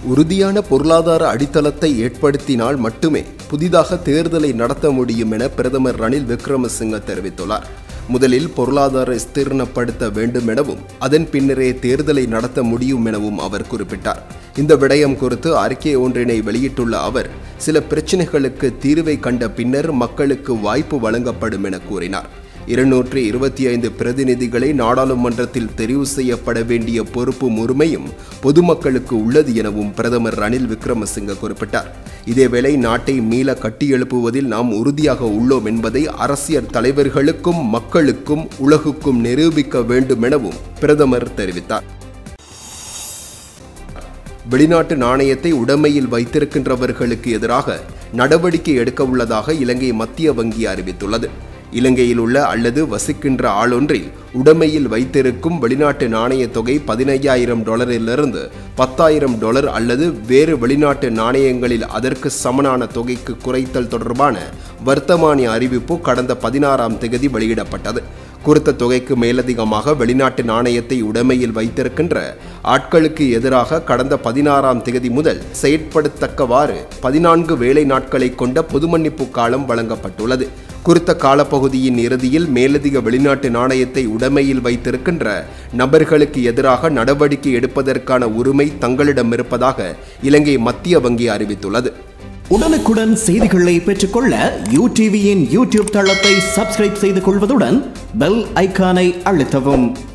உறுதியான பொருளாதார அடித்தளத்தை ஏற்படுத்தினால் மட்டுமே புதிதாக தேர்தலை நடத்த முடியும் என பிரதமர் ரணில் விக்ரமசிங்க தெரிவித்துள்ளார் முதலில் பொருளாதார ஸ்திரணப்படுத்த வேண்டும் எனவும் அதன் பின்னரே தேர்தலை நடத்த முடியும் எனவும் அவர் குறிப்பிட்டார் இந்த விடயம் குறித்து அறிக்கை ஒன்றினை வெளியிட்டுள்ள அவர் சில பிரச்சினைகளுக்கு தீர்வை கண்ட பின்னர் மக்களுக்கு வாய்ப்பு வழங்கப்படும் என கூறினார் இருநூற்றி இருபத்தி ஐந்து பிரதிநிதிகளை நாடாளுமன்றத்தில் தெரிவு செய்யப்பட வேண்டிய பொறுப்பும் உரிமையும் பொதுமக்களுக்கு உள்ளது எனவும் பிரதமர் ரணில் விக்ரமசிங்க குறிப்பிட்டார் இதேவேளை நாட்டை மீள கட்டியெழுப்புவதில் நாம் உறுதியாக உள்ளோம் என்பதை அரசியல் தலைவர்களுக்கும் மக்களுக்கும் உலகுக்கும் நிரூபிக்க வேண்டும் எனவும் பிரதமர் தெரிவித்தார் வெளிநாட்டு நாணயத்தை உடைமையில் வைத்திருக்கின்றவர்களுக்கு எதிராக நடவடிக்கை எடுக்க உள்ளதாக இலங்கை மத்திய வங்கி அறிவித்துள்ளது இலங்கையில் உள்ள அல்லது வசிக்கின்ற ஆளொன்றில் உடைமையில் வைத்திருக்கும் வெளிநாட்டு நாணய தொகை பதினையாயிரம் டாலரிலிருந்து பத்தாயிரம் டாலர் அல்லது வேறு வெளிநாட்டு நாணயங்களில் அதற்கு சமனான தொகைக்கு குறைத்தல் தொடர்பான வர்த்தமானி அறிவிப்பு கடந்த பதினாறாம் தேதி வெளியிடப்பட்டது குறித்த தொகைக்கு மேலதிகமாக வெளிநாட்டு நாணயத்தை உடைமையில் வைத்திருக்கின்ற ஆட்களுக்கு எதிராக கடந்த பதினாறாம் தேதி முதல் செயற்படுத்தக்கவாறு பதினான்கு வேலை நாட்களை கொண்ட பொது மன்னிப்பு காலம் வழங்கப்பட்டுள்ளது குறித்த காலப்பகுதியின் இறுதியில் மேலதிக வெளிநாட்டு நாணயத்தை உடைமையில் வைத்திருக்கின்ற நபர்களுக்கு எதிராக நடவடிக்கை எடுப்பதற்கான உரிமை தங்களிடம் இருப்பதாக இலங்கை மத்திய வங்கி அறிவித்துள்ளது உடனுக்குடன் செய்திகளை பெற்றுக்கொள்ள யூ டிவியின் யூடியூப் தளத்தை சப்ஸ்கிரைப் செய்து கொள்வதுடன் பெல் ஐகானை அழுத்தவும்